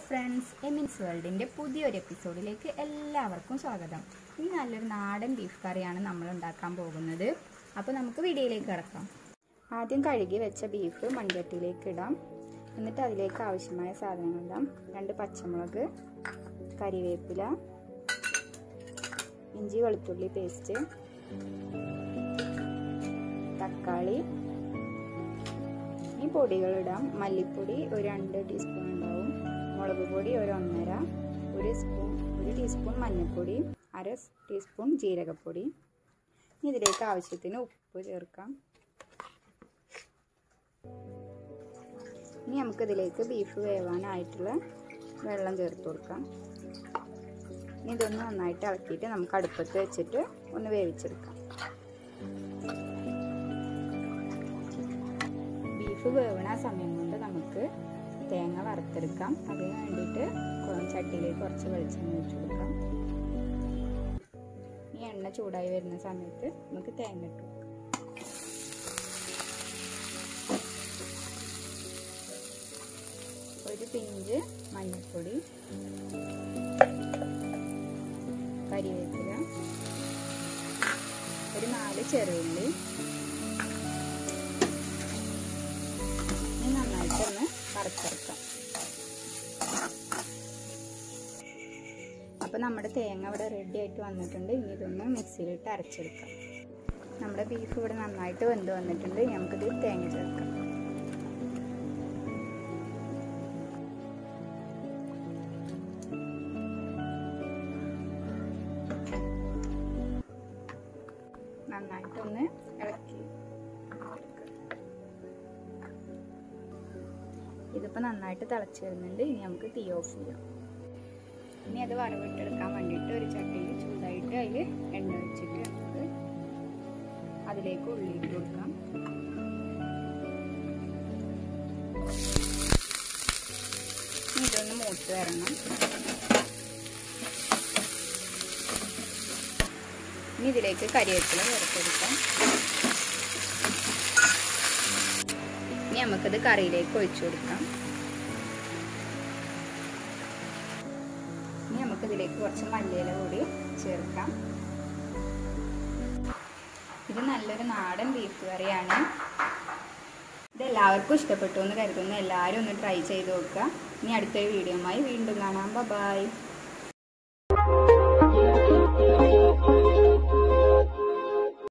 friends എമിൻസ് വേൾഡിൻ്റെ പുതിയൊരു എപ്പിസോഡിലേക്ക് എല്ലാവർക്കും സ്വാഗതം ഇനി നല്ലൊരു നാടൻ ബീഫ് കറിയാണ് നമ്മൾ ഉണ്ടാക്കാൻ പോകുന്നത് അപ്പോൾ നമുക്ക് വീഡിയോയിലേക്ക് കിടക്കാം ആദ്യം കഴുകി വെച്ച ബീഫ് മൺചട്ടിയിലേക്ക് ഇടാം എന്നിട്ട് അതിലേക്ക് ആവശ്യമായ സാധനങ്ങൾ ഇടാം രണ്ട് പച്ചമുളക് കരിവേപ്പില ഇഞ്ചി വെളുത്തുള്ളി പേസ്റ്റ് തക്കാളി ഈ പൊടികൾ ഇടാം മല്ലിപ്പൊടി ഒരു രണ്ട് ടീസ്പൂൺ ഉണ്ടാവും മുളക് പൊടി ഒരു ഒന്നര ഒരു സ്പൂൺ ഒരു ടീസ്പൂൺ മഞ്ഞൾപ്പൊടി അര ടീസ്പൂൺ ജീരകപ്പൊടി ഇതിലേക്ക് ആവശ്യത്തിന് ഉപ്പ് ചേർക്കാം ഇനി നമുക്കിതിലേക്ക് ബീഫ് വേവാനായിട്ടുള്ള വെള്ളം ചേർത്ത് കൊടുക്കാം ഇനി ഇതൊന്ന് നന്നായിട്ട് ഇളക്കിയിട്ട് നമുക്ക് അടുപ്പത്ത് വെച്ചിട്ട് ഒന്ന് വേവിച്ചെടുക്കാം ബീഫ് വേവണ സമയം കൊണ്ട് നമുക്ക് തേങ്ങ വറുത്തെടുക്കാം അതിന് വേണ്ടിയിട്ട് ചട്ടിയിലേക്ക് കുറച്ച് വെളിച്ചെണ്ണ ഒഴിച്ചു കൊടുക്കാം ഈ എണ്ണ ചൂടായി വരുന്ന സമയത്ത് നമുക്ക് തേങ്ങ ഇട്ട് കൊടുക്കാം ഒരു പിഞ്ച് മഞ്ഞൾപ്പൊടി കരിവേപ്പില ഒരു നാല് ചെറുള്ളി ഇനി നന്നായിട്ടൊന്ന് വറുത്തെടുക്കാം അപ്പോൾ നമ്മുടെ തേങ്ങ ഇവിടെ റെഡി ആയിട്ട് വന്നിട്ടുണ്ട് ഇനി ഇതൊന്ന് മിക്സിയിലിട്ട് അരച്ചെടുക്കാം നമ്മുടെ ബീഫ് ഇവിടെ നന്നായിട്ട് വെന്ത് വന്നിട്ടുണ്ട് ഇനി നമുക്കിത് തേങ്ങ ചേർക്കാം നന്നായിട്ടൊന്ന് ഇളക്കി ഇതിപ്പോൾ നന്നായിട്ട് തിളച്ച് വരുന്നുണ്ട് ഇനി നമുക്ക് തീ ഓഫ് ചെയ്യാം ഇനി അത് വറവിട്ടെടുക്കാൻ വേണ്ടിയിട്ട് ഒരു ചട്ടിയിൽ ചൂടായിട്ട് അതിൽ എണ്ണ വെച്ചിട്ട് നമുക്ക് അതിലേക്ക് ഉള്ളിയിട്ട് കൊടുക്കാം ഇനി ഇതൊന്ന് മൂത്ത് വരണം ഇനി ഇതിലേക്ക് കരിവേപ്പില ചേർത്തെടുക്കാം ഇനി നമുക്കത് കറിയിലേക്ക് ഒഴിച്ചു കൊടുക്കാം ഇനി നമുക്കിതിലേക്ക് കുറച്ച് മല്ലിയില കൂടി ചേർക്കാം ഇത് നല്ലൊരു നാടൻ ബീഫ് കറിയാണ് ഇത് എല്ലാവർക്കും ഇഷ്ടപ്പെട്ടു എന്ന് കരുതുന്നു എല്ലാവരും ഒന്ന് ട്രൈ ചെയ്ത് നോക്കുക ഇനി അടുത്തൊരു വീഡിയോയുമായി വീണ്ടും കാണാം ബൈ